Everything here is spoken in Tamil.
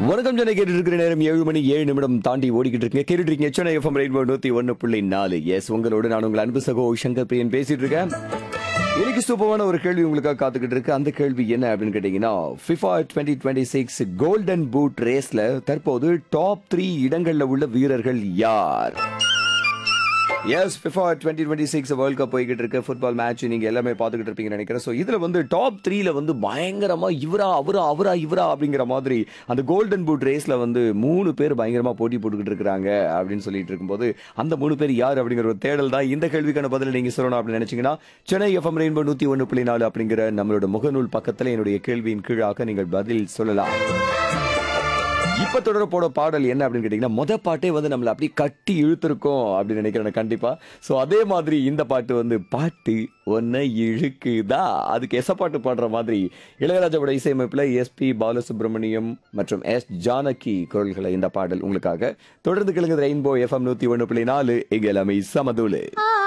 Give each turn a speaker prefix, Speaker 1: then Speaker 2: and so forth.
Speaker 1: வணக்கம் சென்னை கேட்டு இருக்கிற நேரம் ஏழு மணி ஏழு நிமிடம் தாண்டி ஓடிக்கிட்டு இருக்கீங்க கேட்டுட்டு இருக்கீங்க சென்னை எஃப்எம் ரெயின்போ நூத்தி ஒன்னு புள்ளி நாலு எஸ் உங்களோட நான் உங்கள் அன்பு சகோ சங்கர் பிரியன் பேசிட்டு இருக்கேன் இன்னைக்கு சூப்பரான ஒரு கேள்வி உங்களுக்காக காத்துக்கிட்டு இருக்கு அந்த கேள்வி என்ன அப்படின்னு கேட்டீங்கன்னா FIFA twenty twenty six golden boot ரேஸ்ல தற்போது டாப் த்ரீ இடங்கள்ல உள்ள வீரர்கள் யார் yes FIFA twenty twenty six world cup போய்கிட்டு இருக்கு ஃபுட்பால் மேட்ச் நீங்க எல்லாமே பார்த்துக்கிட்டு இருப்பீங்கன்னு நினைக்கிறேன் ஸோ இதுல வந்து டாப் த்ரீல வந்து பயங்கரமா இவரா அவரா அவரா இவரா அப்படிங்கிற மாதிரி அந்த கோல்டன் பூட் ரேஸ்ல வந்து மூணு பேர் பயங்கரமா போட்டி போட்டுக்கிட்டு இருக்காங்க அப்படின்னு சொல்லிட்டு இருக்கும்போது அந்த மூணு பேர் யார் அப்படிங்கிற ஒரு தேடல் தான் இந்த கேள்விக்கான பதில் நீங்க சொல்லணும் அப்படின்னு நினைச்சீங்கன்னா சென்னை எஃப்எம் ரெயின்போ நூத்தி ஒன்று புள்ளி நாலு அப்படிங்கிற நம்மளோட முகநூல் பக்கத்துல என்னுடைய கேள்வியின் கீழாக நீங்கள் பதில் சொல்லலாம் இப்ப தொடர போட பாடல் என்ன அப்படின்னு கேட்டீங்கன்னா முத பாட்டே வந்து நம்மள அப்படியே கட்டி இழுத்திருக்கோம் அப்படின்னு நினைக்கிறேன் கண்டிப்பா சோ அதே மாதிரி இந்த பாட்டு வந்து பாட்டு ஒன்ன இழுக்குதா அதுக்கு எச பாட்டு பாடுற மாதிரி இளையராஜாவோட இசையமைப்புல எஸ்பி பாலசுப்ரமணியம் மற்றும் எஸ் ஜானகி குரல்களை இந்த பாடல் உங்களுக்காக தொடர்ந்து கிழங்கு ரெயின்போ எஃப்எம் நூத்தி ஒன்று புள்ளி நாலு இங்க எல்லாமே சமதூளு
Speaker 2: ஆ